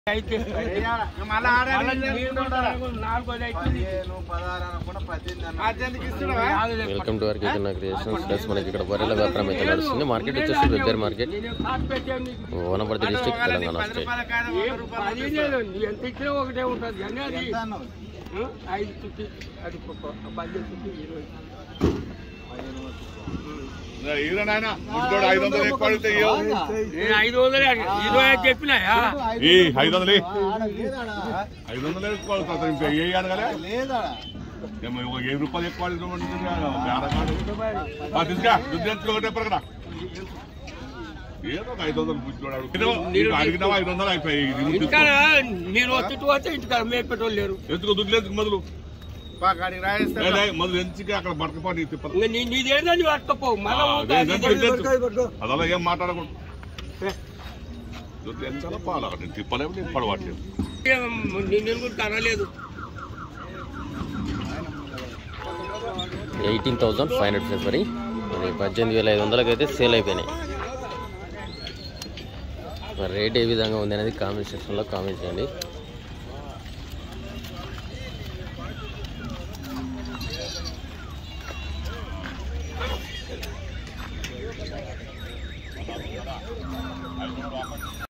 అయితే మళ్ళా మళ్ళా మీరు నాలుగోది అవుతుంది. పద్దెనిమిదికి ఇస్తున్నావా వెల్కమ్ టు ఆర్కే చిన్న క్రియేషన్స్ ప్లస్ మనకి ఇక్కడ బొర్రెల వ్యాపారం అయితే నడుస్తుంది మార్కెట్ వచ్చేసి వెబ్బేర్ మార్కెట్ నేను కాటు పెట్టాను నీకు. వనపర్తి డిస్టిక్ తెలంగాణ పది స్టేట్ రూపాయల కాదు ఏం వంద రూపాయలు పది లేదు. నువ్వు ఎంత ఇచ్చినా ఒకటే ఉంటుంది కానీ అది ఆ, ఐదు చుట్టి అది ఒక్కొక్క పద్దెనిమిది చుట్టి ఇరవై ఈయన నాయన ఇంకోటి ఐదు వందలు ఎక్కువ అడిగితే ఇయ్యవు. నేను ఐదు వందలు ఇరవై ఐదు చెప్పినాయా ఈ ఐదు వందలు ఇయ్యి. ఐదు వందలు ఎక్కువ అడుగుతా ఇంకా ఏ అనగలే ఏమో ఒక వెయ్యి రూపాయలు ఎక్కువ అడుగుతామంటుంది తీసుకా దుడ్డు తెచ్చుకో ఒకటే పరకరా ఏదో ఒక ఐదు వందలు పుచ్చుకోడు నీకు అడిగినావా ఐదు వందలు అయిపోయాయి ఇది నువ్వు ఇంటికాడ తీసుకో. మీరు వచ్చి వస్తే ఇంటికాడ మేపెట్టోళ్ళు లేరు ఎందుకు దుడ్లు ఎందుకు మొదలు కాడికి రాయిస్తా ఏ, లే, మొదలు ఎందుకు అక్కడ బడకపాటి తిప్పలు ఇంకా నీ నీదేందో నువ్వు పట్టుకోపోవు మళ్ళా ఆ, ఊరికే అదే, అది అదే, ఇది అదే. పట్టుకో. అదలా ఏం మాట్లాడకూడదు దుడ్లు ఎంత పాల నేను తిప్పలేము నేను పడవట్లేదు ఏం, నేను కూడా కనలేదు ఎయిటీన్ థౌసండ్ ఫైవ్ హండ్రెడ్ ఫిబ్రవరి మరి పద్దెనిమిది వేల ఐదు వందలకి అయితే సేల్ అయిపోయినాయి మరి రేట్ ఏ విధంగా ఉంది అనేది కామెంట్ సెక్షన్లో కామెంట్ చేయండి